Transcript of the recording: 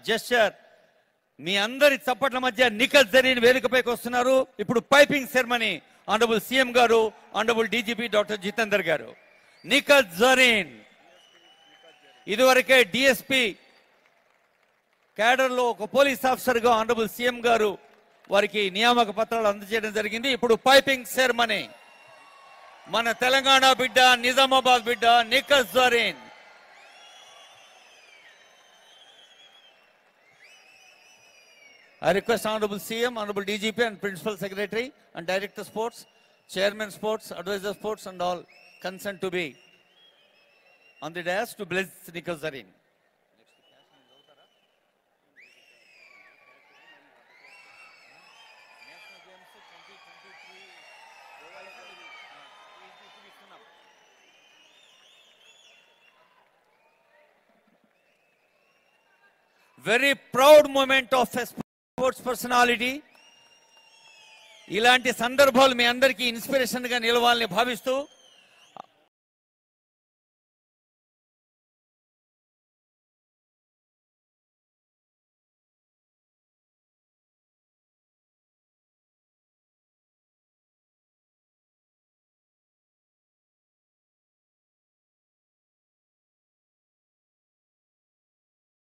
Gesture మీ అందరి చప్పట్ల మధ్య నిఖత్ జరీన్ వేదికపైకి వస్తున్నారు ఇప్పుడు పైపింగ్ సెరమనీ ఆనరబుల్ సీఎం గారు ఆనరబుల్ డీజీపీ డాక్టర్ జితేందర్ గారు నిఖత్ జరీన్ ఇదివరకే డిఎస్పి క్యాడర్ లో ఒక పోలీస్ ఆఫీసర్ గా ఆనరబుల్ సీఎం గారు వారికి నియామక పత్రాలు అందజేయడం జరిగింది ఇప్పుడు పైపింగ్ సెరమనీ మన తెలంగాణ బిడ్డ నిజామాబాద్ బిడ్డ Nikhat Zareen I request Honorable CM, Honorable DGP and Principal Secretary and Director Sports, Chairman Sports, Advisor Sports and all concerned to be on the dais to bless Nikhil Zarin. Very proud moment of a sports personality ఇలాంటి సందర్భాలు మీ అందరికీ inspiration గా నిలవాలని భావిస్తూ